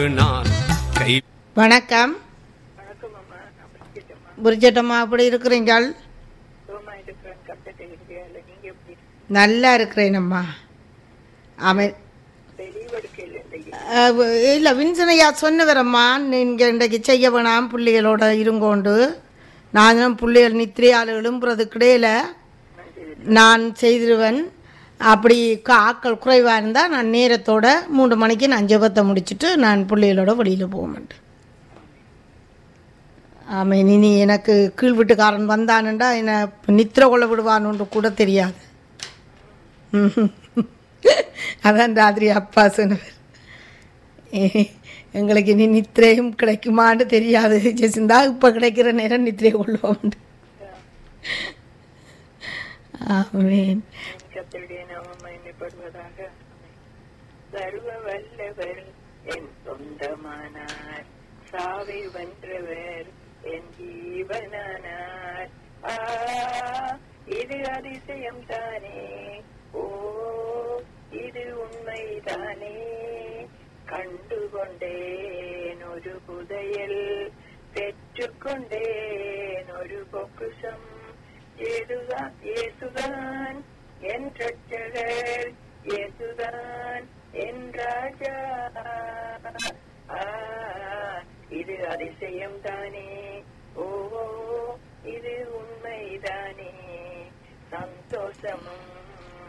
நான் கை வணக்கம் வணக்கம் அம்மா நான் பிரிக்கட்டம்மா புரிஜட்டம்மா அப்படி இருக்கிறீங்கள் சுகமா இருக்கிறேன் கத்துட்டு இருக்கிறேன் நீங்க எப்படி நல்லா இருக்கிறேனம்மா அமை தெளிவெடுக்கையில் இந்த இல்லை வின்சனையா சொன்னவரம்மா நீங்கள் இன்றைக்கு செய்ய வேணாம் பிள்ளைகளோட இருங்கோண்டு நான் பிள்ளைகள் நித்திரையால் எழும்புறதுக்கு இடையில நான் செய்திருவேன் அப்படி கா- ஆட்கள் குறைவாக இருந்தால் நான் நேரத்தோட மூன்று மணிக்கு நான் ஜெபத்தை முடிச்சுட்டு நான் பிள்ளைகளோட வெளியில் போக மாட்டேன் ஆமாம் இனி எனக்கு கீழ் வீட்டுக்காரன் வந்தானுண்டா என்னை நித்திர கொள்ள விடுவானுன்னு கூட தெரியாது ம்ஹும். அதான் ராத்திரி அப்பா சொன்னவர் ஏ- எங்களுக்கு இனி நித்திரையும் கிடைக்குமான்னு தெரியாது ஜெசிந்தா இப்போ கிடைக்கிற நேரம் நித்திரை கொள்வோம் ஆமேன் கத்தருடைய நாமம் எண்ணப்படுவதாக சர்வ வல்லவர் என் சொந்தமானார் சாவை வென்றவர் என் ஜீவனானார் ஆ இது அதிசயம் தானே ஓ இது உண்மைதானே கண்டுகொண்டேன் ஒரு புதையல் பெற்றுக்கொண்டேன் ஒரு பொக்குசம் ஏதுதான் இயேசுதான் என் ரட்சகர் இயேசுதான் என் ராஜா ஆ, இது அதிசயம் தானே ஓ இது உண்மைதானே சந்தோஷமும்